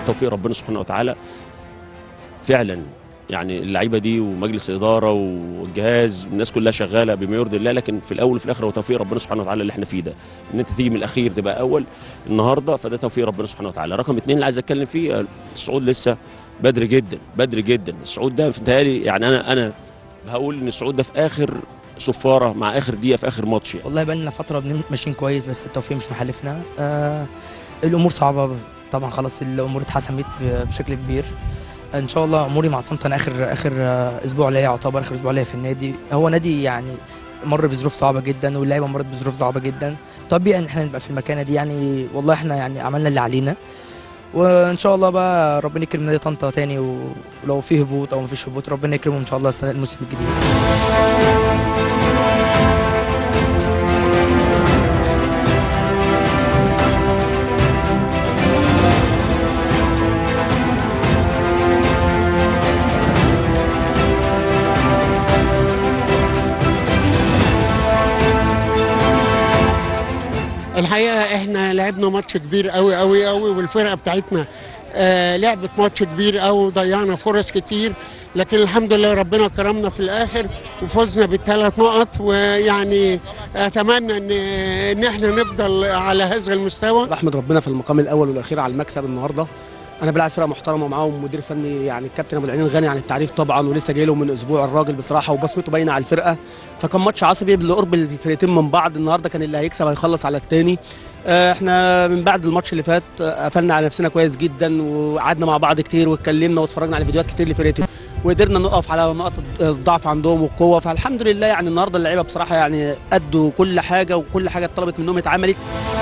توفيق ربنا سبحانه وتعالى فعلا يعني اللعيبه دي ومجلس الاداره والجهاز الناس كلها شغاله بما يرضي الله لكن في الاول وفي الاخر هو توفيق ربنا سبحانه وتعالى اللي احنا فيه ده ان انت تيجي من الاخير تبقى اول النهارده فده توفيق ربنا سبحانه وتعالى رقم اثنين اللي عايز اتكلم فيه الصعود لسه بدري جدا بدري جدا الصعود ده في يعني انا انا هقول ان الصعود ده في اخر صفاره مع اخر دقيقه في اخر ماتش يعني. والله بقى لنا فتره بن- ماشيين كويس بس التوفيق مش محالفنا آه الامور صعبه طبعا خلاص الامور اتحسمت ب- بشكل كبير ان شاء الله اموري مع طنطا أنا اخر اخر آه، اسبوع ليا يعتبر اخر اسبوع ليا في النادي هو نادي يعني مر بظروف صعبه جدا واللعيبه مرت بظروف صعبه جدا طبيعي ان احنا نبقى في المكانه دي يعني والله احنا يعني عملنا اللي علينا وان شاء الله بقى ربنا يكرم نادي طنطا تاني و- ولو في هبوط او مفيش هبوط ربنا يكرمهم ان شاء الله السنه الموسم الجديد الحقيقه احنا لعبنا ماتش كبير قوي قوي قوي والفرقه بتاعتنا آه لعبت ماتش كبير قوي وضيعنا فرص كتير لكن الحمد لله ربنا كرمنا في الاخر وفزنا بالثلاث نقط ويعني اتمنى ان ان احنا نفضل على هذا المستوى بحمد ربنا في المقام الاول والاخير على المكسب النهارده انا بلعب فرقه محترمه ومعاهم مدير فني يعني الكابتن ابو العينين غني عن التعريف طبعا ولسه جاي له من اسبوع الراجل بصراحه وبصمته باينه على الفرقه فكان ماتش عصبي لقرب الفرقتين من بعض النهارده كان اللي هيكسب هيخلص على التاني آه، احنا من بعد الماتش اللي فات آه، قفلنا على نفسنا كويس جدا وقعدنا مع بعض كتير واتكلمنا واتفرجنا على فيديوهات كتير لفرقتين وقدرنا نقف على نقط الضعف عندهم والقوه فالحمد لله يعني النهارده اللعيبه بصراحه يعني ادوا كل حاجه وكل حاجه اتطلبت منهم اتعملت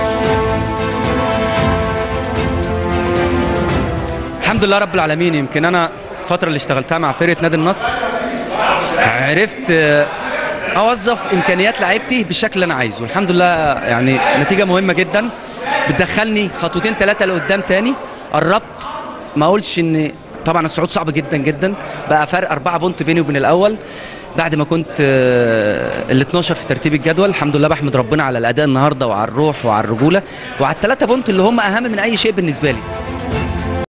الحمد لله رب العالمين يمكن انا الفتره اللي اشتغلتها مع فرقه نادي النصر عرفت آه، اوظف امكانيات لعيبتي بالشكل اللي انا عايزه الحمد لله يعني نتيجه مهمه جدا بتدخلني خطوتين ثلاثه لقدام تاني قربت ما اقولش ان طبعا الصعود صعب جدا جدا بقى فرق أربعة بونت بيني وبين الاول بعد ما كنت آه، ال 12 في ترتيب الجدول الحمد لله بحمد ربنا على الاداء النهارده وعلى الروح وعلى الرجوله وعلى الثلاثه بونت اللي هم اهم من اي شيء بالنسبه لي